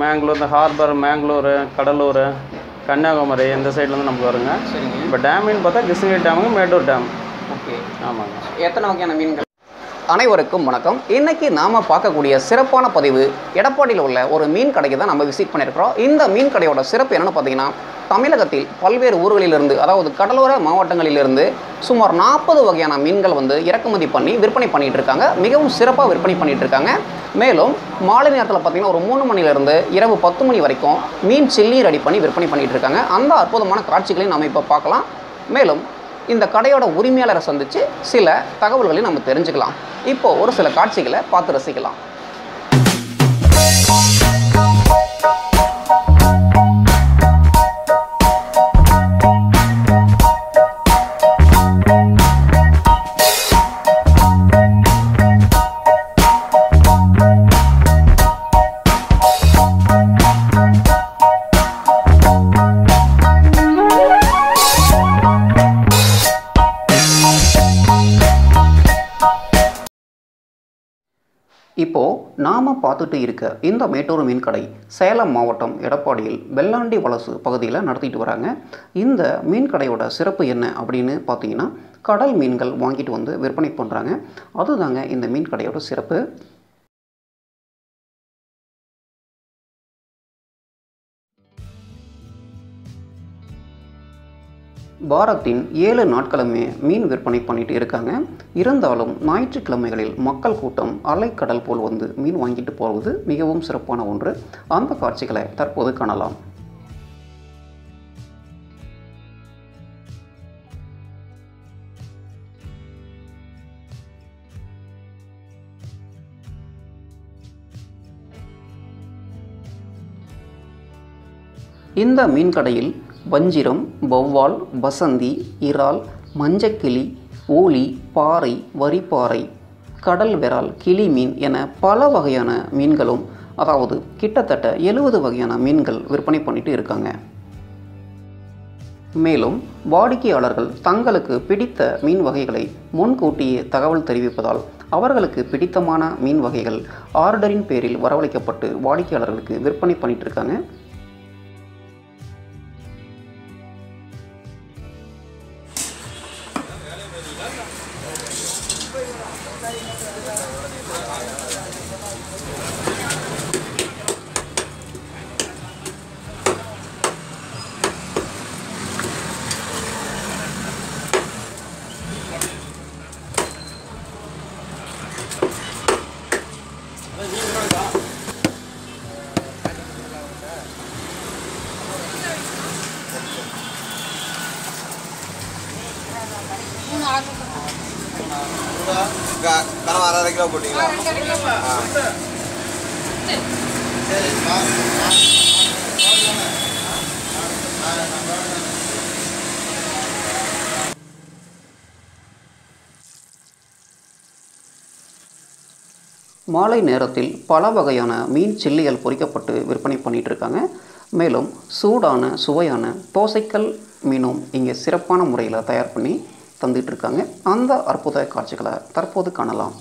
மேங்களூர் இந்த ஹார்பர் மேங்களூர் கடலூர் கன்னியாகுமரி இந்த சைட்லேருந்து நமக்கு வருங்க சரிங்க இப்போ டேமின்னு பார்த்தா கிருஷ்ணகிரி டேமுங்க மேட்டூர் டேம் ஓகே ஆமாங்க எத்தனை வகையான மீன்கள் அனைவருக்கும் வணக்கம் இன்னைக்கு நாம பார்க்கக்கூடிய சிறப்பான பதிவு எடப்பாடியில் உள்ள ஒரு மீன் கடைக்கு தான் நம்ம விசிட் பண்ணியிருக்கிறோம் இந்த மீன் கடையோட சிறப்பு என்னன்னு பார்த்தீங்கன்னா தமிழகத்தில் பல்வேறு ஊர்களிலிருந்து அதாவது கடலோர மாவட்டங்களிலிருந்து சுமார் நாற்பது வகையான மீன்கள் வந்து இறக்குமதி பண்ணி விற்பனை பண்ணிட்டு இருக்காங்க மிகவும் சிறப்பாக விற்பனை பண்ணிட்டு இருக்காங்க மேலும் மாலை நேரத்தில் பார்த்தீங்கன்னா ஒரு மூணு மணிலேருந்து இரவு பத்து மணி வரைக்கும் மீன் சில்லி ரெடி பண்ணி விற்பனை பண்ணிட்டு இருக்காங்க அந்த அற்புதமான காட்சிகளையும் நம்ம இப்போ பார்க்கலாம் மேலும் இந்த கடையோட உரிமையாளரை சந்தித்து சில தகவல்களையும் நம்ம தெரிஞ்சுக்கலாம் இப்போ ஒரு சில காட்சிகளை பார்த்து ரசிக்கலாம் இப்போ நாம பார்த்துட்டு இருக்க இந்த மேட்டூர் மீன் கடை சேலம் மாவட்டம் எடப்பாடியில் வெள்ளாண்டி வலசு பகுதியில் நடத்திட்டு வராங்க இந்த மீன் கடையோட சிறப்பு என்ன அப்படின்னு பார்த்தீங்கன்னா கடல் மீன்கள் வாங்கிட்டு வந்து விற்பனை பண்ணுறாங்க அதுதாங்க இந்த மீன் கடையோட சிறப்பு வாரத்தின் ஏழு நாட்களுமே மீன் விற்பனை பண்ணிட்டு இருக்காங்க இருந்தாலும் ஞாயிற்றுக்கிழமைகளில் மக்கள் கூட்டம் அலைக்கடல் போல் வந்து மீன் வாங்கிட்டு போவது மிகவும் சிறப்பான ஒன்று அந்த காட்சிகளை தற்போது காணலாம் இந்த மீன் கடையில் வஞ்சிரம் வௌவால் வசந்தி இறால் மஞ்சக்கிளி ஊளி பாறை வரிப்பாறை கடல் விரால் கிளி மீன் என பல வகையான மீன்களும் அதாவது கிட்டத்தட்ட எழுபது வகையான மீன்கள் விற்பனை பண்ணிட்டு இருக்காங்க மேலும் வாடிக்கையாளர்கள் தங்களுக்கு பிடித்த மீன் வகைகளை முன்கூட்டியே தகவல் தெரிவிப்பதால் அவர்களுக்கு பிடித்தமான மீன் வகைகள் ஆர்டரின் பேரில் வரவழைக்கப்பட்டு வாடிக்கையாளர்களுக்கு விற்பனை பண்ணிட்டு இருக்காங்க க- கனவு அரை அரை கிலோ போட்டீங்களா மாலை நேரத்தில் பல வகையான மீன் சில்லிகள் பொரிக்கப்பட்டு விற்பனை பண்ணிட்டு இருக்காங்க மேலும் சூடான சுவையான தோசைக்கல் மீனும் இங்கே சிறப்பான முறையில் தயார் பண்ணி தந்துட்டு இருக்காங்க அந்த அற்புத காட்சிகளை தற்போது காணலாம்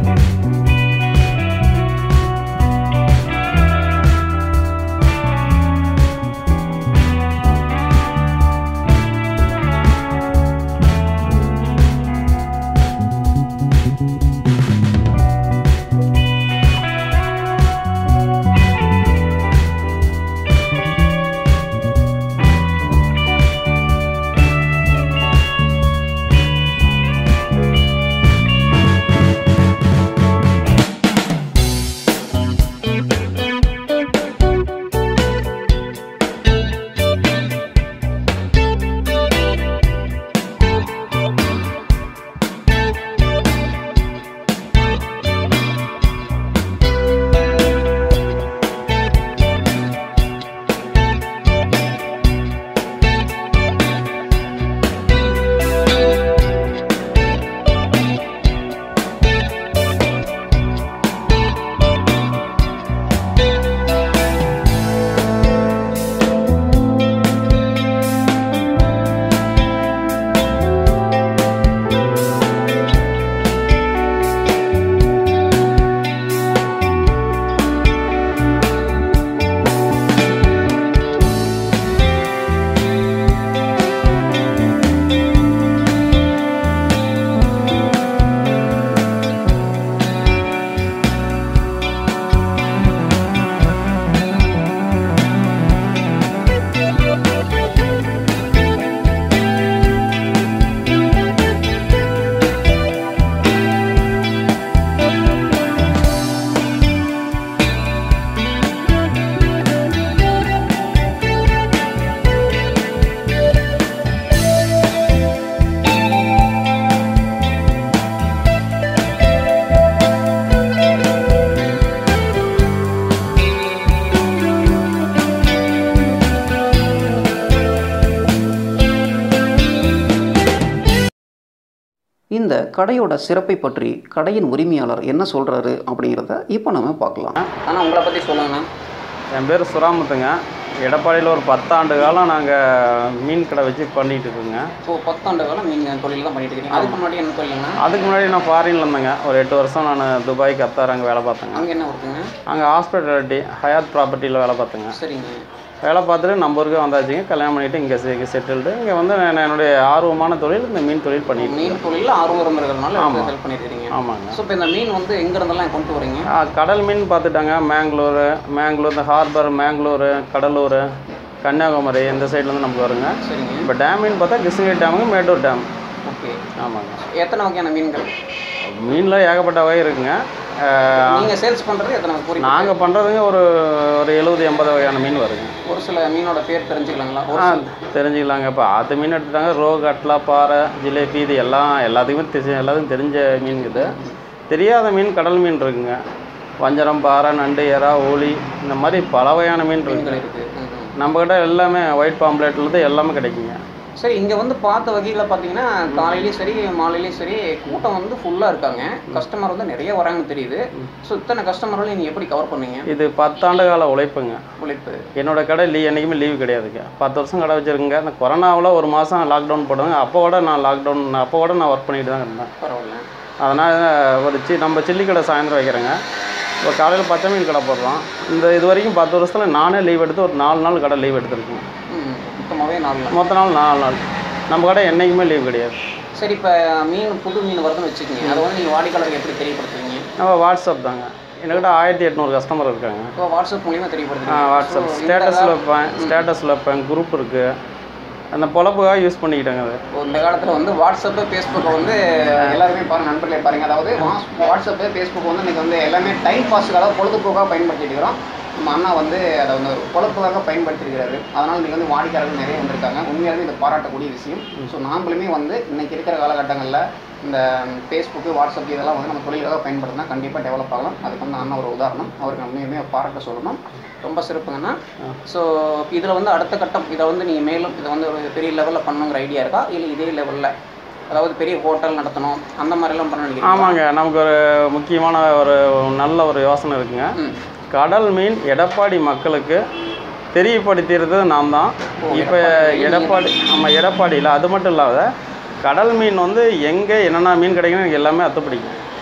இந்த கடையோட சிறப்பை பற்றி கடையின் உரிமையாளர் என்ன சொல்கிறாரு அப்படிங்கிறத இப்போ நம்ம பார்க்கலாம் ஆனால் உங்களை பற்றி சொல்லுங்கண்ணா என் பேர் சுராமுத்துங்க எடப்பாடியில் ஒரு பத்தாண்டு காலம் நாங்கள் மீன் கடை வச்சு பண்ணிகிட்டு இருக்கோங்க இப்போ பத்தாண்டு காலம் நீங்கள் தொழில் தான் பண்ணிட்டு இருக்கீங்க அதுக்கு முன்னாடி என்ன தொழிலுங்கண்ணா அதுக்கு முன்னாடி நான் ஃபாரின்ல இருந்தேங்க ஒரு எட்டு வருஷம் நான் துபாய் கத்தார் அங்கே வேலை பார்த்தேங்க அங்கே என்ன ஒர்க்குங்க அங்கே ஹாஸ்பிட்டாலிட்டி ஹயாத் ப்ராப்பர்ட்டியில் வேலை பார்த்தேங்க சரிங்க வேலை பார்த்துட்டு நம்ம ஊருக்கு வந்தாச்சுங்க கல்யாணம் பண்ணிவிட்டு இங்கே செட்டில்டு இங்கே வந்து நான் என்னுடைய ஆர்வமான தொழில் இந்த மீன் தொழில் பண்ணிட்டு இருக்கேன். மீன் தொழிலில் ஆர்வம் இருக்கிறதுனால ஆமா. ஹெல்ப் பண்ணியிருக்கீங்க ஆமாங்க ஸோ இப்போ இந்த மீன் வந்து எங்க இருந்தெல்லாம் கொண்டு வரீங்க ஆ, கடல் மீன் பார்த்துட்டாங்க மேங்களூர் மேங்களூர் இந்த ஹார்பர் மேங்களூர் கடலூர் கன்னியாகுமரி இந்த சைட்லேருந்து நமக்கு வருங்க சரிங்க இப்போ டேம் மீன் பார்த்தா கிருஷ்ணகிரி டேமுங்க மேட்டூர் டேம் ஓகே ஆமாங்க எத்தனை வகையான மீன்கள் மீனில் ஏகப்பட்ட வகை இருக்குங்க நீங்க சேல்ஸ் பண்றது எத்தனை குறி நாங்கள் பண்ணுறதுங்க ஒரு ஒரு எழுபது எண்பது வகையான மீன் வருங்க ஒரு சில மீனோட பேர் தெரிஞ்சுக்கலாங்களா ஒரு ஆ சில- தெரிஞ்சுக்கலாங்க இப்போ ஆற்று மீன் எடுத்துட்டாங்க ரோ கட்லா பாறை ஜிலேபி இது எல்லாம் எல்லாத்துக்குமே தெரி எல்லாத்துக்கும் தெரிஞ்ச மீன் இது தெரியாத மீன் கடல் மீன் இருக்குங்க வஞ்சரம் பாறை நண்டு எறா ஓலி இந்த மாதிரி பல வகையான மீன் மீன்கள் இருக்குங்க இருக்கு ம், ம். நம்மக்கிட்ட எல்லாமே ஒயிட் பாம்ப்ளேட்லேருந்து எல்லாமே கிடைக்குங்க சரி இங்க வந்து பார்த்த வகையில பாத்தீங்கன்னா காலையிலயும் சரி மாலையிலயும் சரி கூட்டம் வந்து ஃபுல்லா இருக்காங்க கஸ்டமர் வந்து நிறைய வராங்கன்னு தெரியுது ஸோ இத்தனை கஸ்டமர்களை நீங்க எப்படி கவர் பண்ணீங்க இது பத்தாண்டு கால உழைப்புங்க உழைப்பு என்னோட கடை லீ என்றைக்குமே லீவு கிடையாதுங்க பத்து வருஷம் கடை வச்சிருக்கேங்க இந்த கொரோனாவில் ஒரு மாதம் லாக்டவுன் போட்டாங்க அப்போ கூட நான் லாக்டவுன் அப்போ கூட நான் ஒர்க் பண்ணிட்டு தான் இருந்தேன் பரவாயில்ல அதனால் ஒரு சி நம்ம சில்லி கடை சாயந்தரம் வைக்கிறேங்க இப்போ காலையில் பச்சை மீன் கடை போடுறோம் இந்த இது வரைக்கும் பத்து வருஷத்தில் நானே லீவ் எடுத்து ஒரு நாலு நாள் கடை லீவ் எடுத்திருக்கேன் ம் மொத்தமாகவே நாலு நாள் மொத்த நாள் நாலு நாள் நம்ம கடை என்றைக்குமே லீவ் கிடையாது சரி இப்போ மீன் புது மீன் வருதுன்னு வச்சுக்கோங்க அதை வந்து நீங்கள் வாடிக்கையாளருக்கு எப்படி தெரியப்படுத்துவீங்க நம்ம வாட்ஸ்அப் தாங்க என்கிட்ட ஆயிரத்தி எட்நூறு கஸ்டமர் இருக்காங்க இப்போ வாட்ஸ்அப் மூலியமாக ஆ தெரியப்படுத்துங்க வாட்ஸ்அப் ஸ்டேட்டஸில் வைப்பேன் ஸ்டேட்டஸில் வைப்பேன் குரூப் இருக்குது அந்த பொழப்புக்காக யூஸ் பண்ணிக்கிட்டேங்க அது இப்போ இந்த காலத்தில் வந்து வாட்ஸ்அப்பு ஃபேஸ்புக்கை வந்து எல்லாருமே பாருங்க நண்பர்களே பாருங்க அதாவது வாட்ஸ்- வாட்ஸ்அப்பு ஃபேஸ்புக் வந்து இன்னைக்கு வந்து எல்லாமே டைம் பாஸுக்காக பொழுதுபோக்காக பயன்படுத்திட்டு இருக்கிறோம் நம்ம அண்ணா வந்து அதை வந்து ஒரு பொழப்புக்காக பயன்படுத்திருக்கிறாரு அதனால் இன்னைக்கு வந்து வாடிக்கையாளர்கள் நிறைய வந்திருக்காங்க உண்மையாலுமே இது பாராட்டக்கூடிய விஷயம் ஸோ நாமளுமே வந்து இன்னைக்கு இருக்கிற காலகட்டங்களில் இந்த ஃபேஸ்புக்கு வாட்ஸ்அப் இதெல்லாம் வந்து நம்ம தொழிலுக்காக பயன்படுத்தினா கண்டிப்பாக டெவலப் ஆகலாம் அதுக்கு வந்து அண்ணா ஒரு உதாரணம் அவருக்கு நம்ம உண்மையுமே பாராட்ட சொல்லணும் ரொம்ப சிறப்புங்கண்ணா ஸோ இதில் வந்து அடுத்த கட்டம் இதை வந்து நீங்கள் மேலும் இதை வந்து ஒரு பெரிய லெவலில் பண்ணணுங்கிற ஐடியா இருக்கா இல்லை இதே லெவலில் அதாவது பெரிய ஹோட்டல் நடத்தணும் அந்த மாதிரிலாம் பண்ண நினைக்கிறீங்களா? ஆமாங்க நமக்கு ஒரு முக்கியமான ஒரு நல்ல ஒரு யோசனை இருக்குங்க ம் கடல் மீன் எடப்பாடி மக்களுக்கு தெரியப்படுத்திடுறது நான் தான் ஓ, இப்போ எடப்பாடி. எடப்பாடி நம்ம எடப்பாடியில் அது மட்டும் இல்லாத கடல் மீன் வந்து எங்கே என்னென்ன மீன் கிடைக்குன்னு எனக்கு எல்லாமே அத்துப்பிடிக்கும்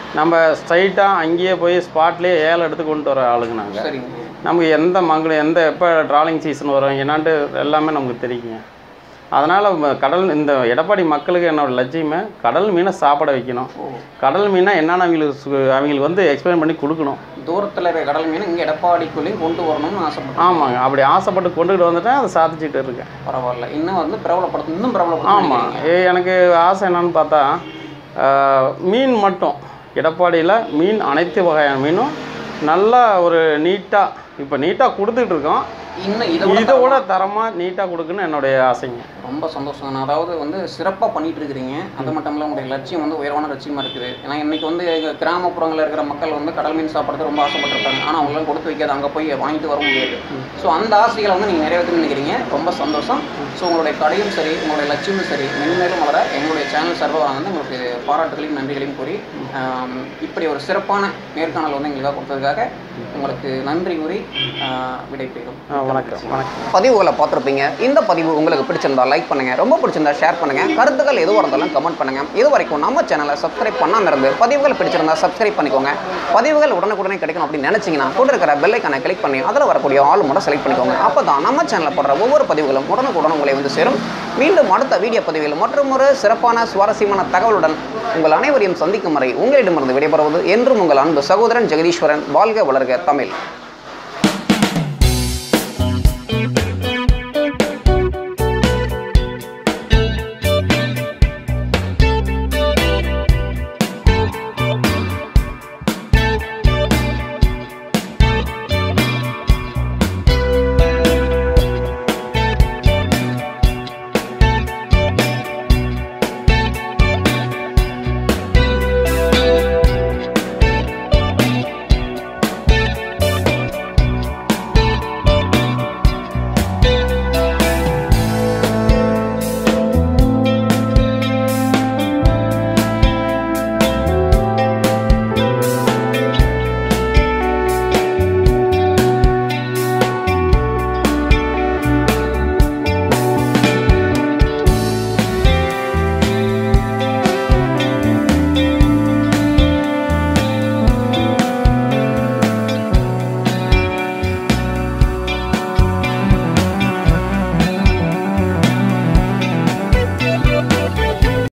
நம்ம ஸ்ட்ரைட்டாக அங்கேயே போய் ஸ்பாட்லேயே ஏலம் எடுத்து கொண்டு வர ஆளுங்க நாங்கள் சரிங்க நமக்கு எந்த மங்களம் எந்த எப்போ ட்ராலிங் சீசன் வரும் என்னான்ட்டு எல்லாமே நமக்கு தெரியுங்க அதனால் கடல் இந்த எடப்பாடி மக்களுக்கு என்னோட லட்சியமே கடல் மீனை சாப்பிட வைக்கணும் ஓ கடல் மீனை என்னென்னு அவங்களுக்கு சு- அவங்களுக்கு வந்து எக்ஸ்பிளைன் பண்ணி கொடுக்கணும் தூரத்தில் இருக்கிற கடல் மீன் இங்கே எடப்பாடிக்குள்ளேயும் கொண்டு வரணும்னு ஆசைப்பட்டேன் ஆமாங்க அப்படி ஆசைப்பட்டு கொண்டுகிட்டு வந்துட்டேன் அதை சாதிச்சுட்டு இருக்கேன் பரவாயில்ல இன்னும் வந்து பிரபலப்படுத்த இன்னும் பிரபலப்படுத்த ஆமாம் எனக்கு ஆசை என்னன்னு பார்த்தா ஆஹ், மீன் மட்டும் எடப்பாடியில் மீன் அனைத்து வகையான மீனும் நல்லா ஒரு நீட்டாக இப்போ நீட்டாக கொடுத்துட்டு இருக்கோம் இன்னும் இதை விட இதை விட தரமாக நீட்டாக கொடுக்குன்னு என்னுடைய ஆசைங்க ரொம்ப சந்தோஷம் நான் அதாவது வந்து சிறப்பாக பண்ணிட்டு இருக்கிறீங்க அது மட்டும் இல்லை உங்களுடைய லட்சியம் வந்து உயர்வான லட்சியமாக இருக்குது ஏன்னா இன்னைக்கு வந்து எங்க கிராமப்புறங்களில் இருக்கிற மக்கள் வந்து கடல் மீன் சாப்பிட்றது ரொம்ப ஆசைப்பட்டிருக்காங்க ஆனால் அவங்களாம் கொடுத்து வைக்காது அங்கே போய் வாங்கிட்டு வர முடியாது ஸோ அந்த ஆசைகளை வந்து நீங்கள் நிறைவேற்றி நினைக்கிறீங்க ரொம்ப சந்தோஷம் ஸோ உங்களுடைய கடையும் சரி உங்களுடைய லட்சியமும் சரி மென்மேலும் வளர எங்களுடைய சேனல் சார்பாக வந்து உங்களுக்கு பாராட்டுகளையும் நன்றிகளையும் கூறி ஆம், இப்படி ஒரு சிறப்பான நேர்காணல் வந்து எங்களுக்காக கொடுத்ததுக்காக உங்களுக்கு நன்றி கூறி ஆஹ், விடைபெறும் ஆ, வணக்கம் வணக்கம் பதிவுகளை பார்த்துருப்பீங்க இந்த பதிவு உங்களுக்கு பிடிச்சிருந்தா லைக் பண்ணுங்க ரொம்ப பிடிச்சிருந்தா ஷேர் பண்ணுங்க கருத்துக்கள் எதுவாக இருந்தாலும் கமெண்ட் பண்ணுங்க இது வரைக்கும் நம்ம சேனலை சப்ஸ்கிரைப் பண்ணாம இருந்து பதிவுகள் பிடிச்சிருந்தா சப்ஸ்கிரைப் பண்ணிக்கோங்க பதிவுகள் உடனுக்குடனே கிடைக்கணும் அப்படின்னு நினைச்சீங்கன்னா கூட இருக்கிற பெல்லைக்கான கிளிக் பண்ணி அதில் வரக்கூடிய ஆள் மட்டும் செலக்ட் பண்ணிக்கோங்க அப்போ தான் நம்ம சேனலில் போடுற ஒவ்வொரு பதிவுகளும் உடனுக்குடன் உங்களை வந்து சேரும் மீண்டும் அடுத்த வீடியோ பதிவில் மற்றும் ஒரு சிறப்பான சுவாரஸ்யமான தகவலுடன் உங்கள் அனைவரையும் சந்திக்கும் வரை உங்களிடமிருந்து விடைபெறுவது என்றும் உங்கள் அன்பு சகோதரன் ஜெகதீஸ்வரன் வாழ்க வளர்க தமிழ்